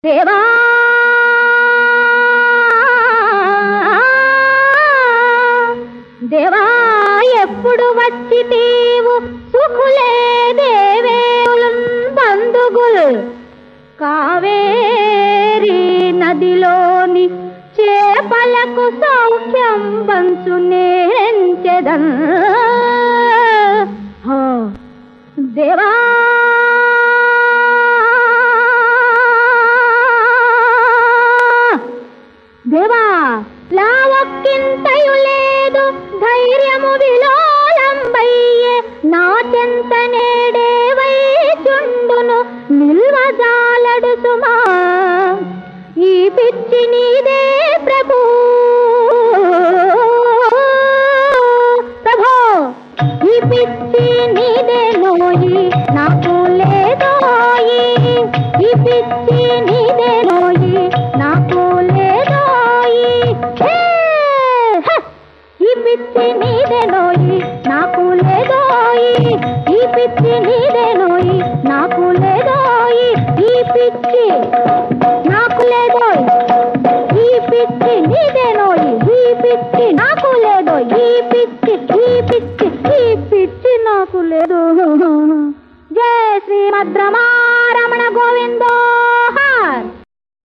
దేవా దేవా ఎప్పుడు వచ్చి తీవు సుఖులే దేవేవులున్ బంధుగుల్ కావేరి నదిలోని చేపలకు సౌఖ్యం పంచునేంచెదన్ హో దేవా దేవా లావక్కింతయు లేదు ధైర్యము విలోలంబయ్యే నా చెంత నేడే వైచుండును నిల్వజాలడు సుమా ఈ పిచ్చి నీదే ప్రభు ప్రభో ఈ పిచ్చి నీదే నోయి నాకు లేదోయి ఈ పిచ్చి నీదే నోయి నాకు లేదోయి హే! హ! ఈ పిచ్చి నీదే నోయి నాకు లేదోయి ఈ పిచ్చి నీదే నోయి నాకు లేదోయి ఈ పిచ్చి నాకు లేదోయ్ ఈ పిచ్చి నీదేనోయి ఈ పిచ్చి నాకు లేదు ఈ పిచ్చి ఈ పిచ్చి ఈ పిచ్చి నాకు లేదు జయ శ్రీమద్రమారమణ గోవిందో హార్